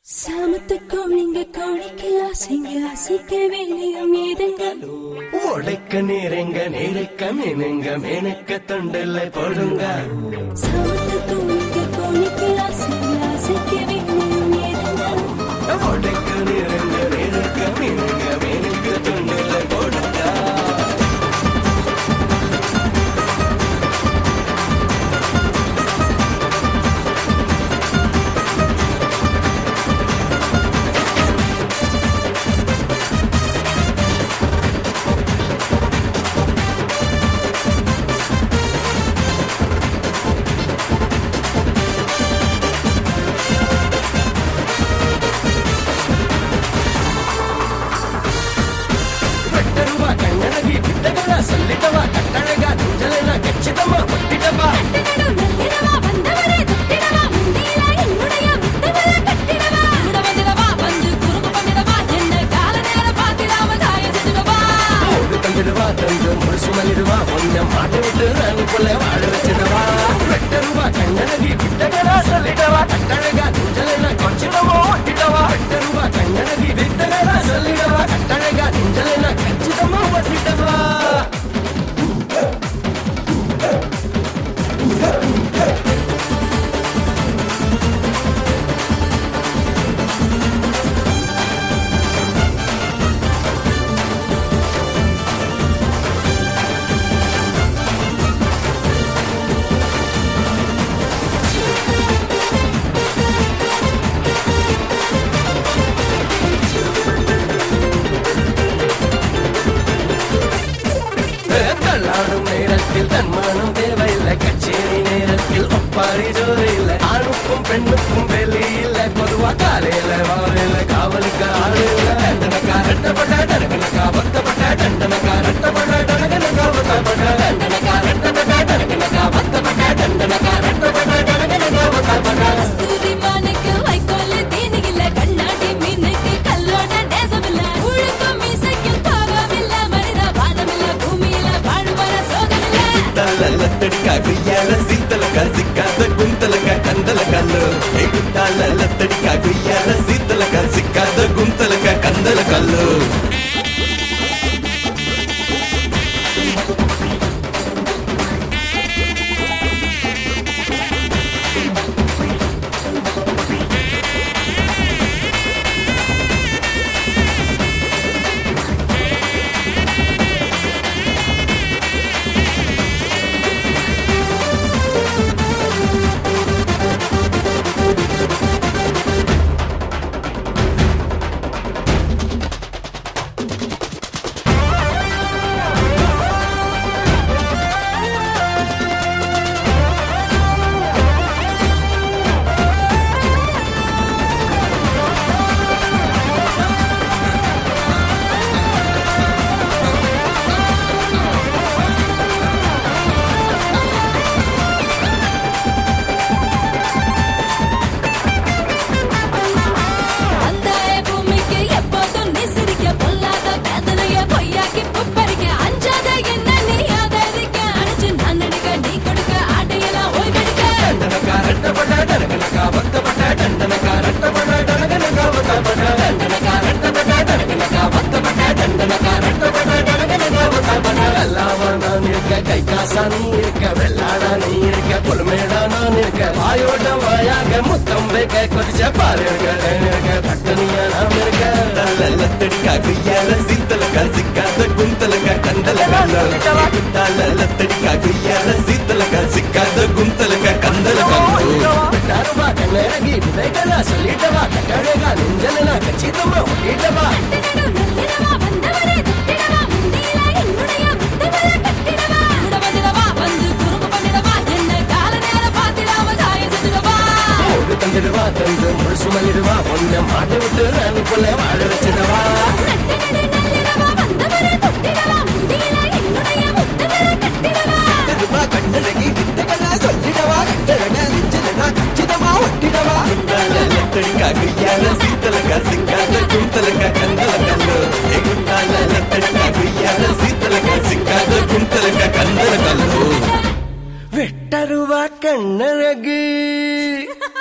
சாமத்து கோழிங்க கோழிக்கு ஆசைங்க ஆசைக்க வேலையும் ஏதுங்க உடைக்க நேரங்க நேரைக்க மீனுங்க மீனுக்க தொண்டில் போடுங்க சாமத்து கோழிங்க கோழிக்கு ஆசைங்க ஆசைக்க வேலையும் ஏதுங்க உடைக்க நேரங்க நேரைக்க மீனுங்க மீனுக்க தொண்டில் போடுங்க வெட்டருவா கண்ணழகி வித்தகனா சொல்லிட்டவா கட்டழகா நெஞ்சலனா கச்சிதமா ஒட்டிட்டவா நல்லிடவா வந்தவரே தொட்டிடவா முந்தியில என்னுடைய முத்தவர கட்டிடவா உடவதிடவா வந்து குறுக்கு பண்ணிடவா என்ன கால நேரம் பார்த்திடாம தாய செஞ்சிடவா ஓடு தந்துடுவா தந்து முழுசு மல்லிடுவா ஒன்ன மாட்ட விட்டு ரங்குக்குள்ள வாழ வச்சிடுவா வெட்டருவா கண்ணழகி வித்தகனா சொல்லிட்டவா கட்டழகா நெஞ்சலனா கச்சிதமா ஒட்டிட்டவா வெட்டருவா கண்ணழகி வித்தகனா சொல்லிடவா கட்டழகா நெஞ்சலனா கச்சிதமா ஒட்டிட்டவா தள்ளாடும் நேரத்தில் தன்மானம் தேவையில்லை கச்சேரி நேரத்தில் ஒப்பாரி ஜோறு இல்லை ஆணுக்கும் பெண்ணுக்கும் வெளி இல்லை பொதுவா காலையில வாழையில காவலுக்கு ஆளு இல்லை தண்டனக்கா ரெட்டப்பட்ட டனகனக்கா பத்தப்பட்ட தண்டனக்கா ரெட்டப்பட்ட டனகனக்கா பத்தப்பட்ட தண்டனக்கா ரெட்டப்பட்ட டனகனக்கா பத்தப்பட்ட தண்டனக்கா ரெட்டப்பட்ட டனகனக்கா பத்தப்பட்ட தூரிமானுக்கு வைக்கோல் தீனி இல்ல கண்ணாடி மீனுக்கு கல்லோட நேசமில்ல உழுக்கும் மீசைக்கும் தாகமில்ல மனித வாதமில்ல பூமியில வாழ்வர சோகமில்ல లత్తడికా గుయ్యాల సీతలక సిక్కాద గుంతలక కందల కల్లు ఎగుట్టాల లత్తడికా గుయ్యాల సీతలక సిక్కాద గుంతలక కందల కల్లు அந்தாய பூமிக்கு எப்போதும் நீ சிரிக்க பொல்லாத வேதனைய பொய்யாக்கி புப்பரிக்க அஞ்சாத என்ன நீ ஆதரிக்க அடிச்சு நான் நடிக்க நீ கொடுக்க ஆட்டையெல்லாம் ஓய்வெடுக்க దండనక రెట్టపట డనగనక బత్తపట దండనక రెట్టపట డనగనక బత్తపట దండనక రెట్టపట డనగనక బత్తపట దండనక రెట్టపట డనగనక బత్తపట எல்லாவா நான் இருக்க கை காசா நீ இருக்க வெள்ளாடா நீ இருக்க புல்மேடா நான் இருக்க வாயோட வாயாக முத்தம் வைக்க கொதிச்ச பாரு இருக்க இருக்க பட்டனியா நாம் இருக்க லத்தடிக்கா குய்யால சீத்தலக்கா சிக்காத குந்தலக்கா கந்தலக்கா லத்தடிக்கா குய்யால சீத்தலக்கா சிக்காத குந்தலக்கா கந்தலக்கா పెట్టారువా కన్నెరగి వివేకలా சொல்லிட்டவா கட்டழகா நெஞ்சலனா கச்சிதமா ஒட்டிட்டவா நல்லிடவா வந்தவரே தொட்டிடவா முந்தியில என்னுடைய முத்தவர கட்டிடவா உடவதிடவா வந்து குறுக்கு பண்ணிடவா என்ன கால நேரம் பார்த்திடாம தாய செஞ்சிடவா ஓடு தந்துடுவா தந்து முழுசு மல்லிடுவா ஒன்ன மாட்ட விட்டு ரனுக்குள்ள வாழ வச்சிடுவா நட்டினடி நல்லிடவா வந்தவரே தொட்டிடவா முந்தியில என்னுடைய முத்தவர கட்டிடவா தருவா கண்ணழகி வித்தகனா சொல்லிடவா கட்டழகா நெஞ்சலனா கச்சிதமா ஒட்டிடவா லத்தடிக்கா குய்யால சீத்தலக்கா சிக்காத குந்தலக்கா கந்தல கல்லு எகுட்டால லத்தடிக்கா குய்யால சீத்தலக்கா சிக்காத குந்தலக்கா கந்தல கல்லு வெட்டருவா கண்ணழகு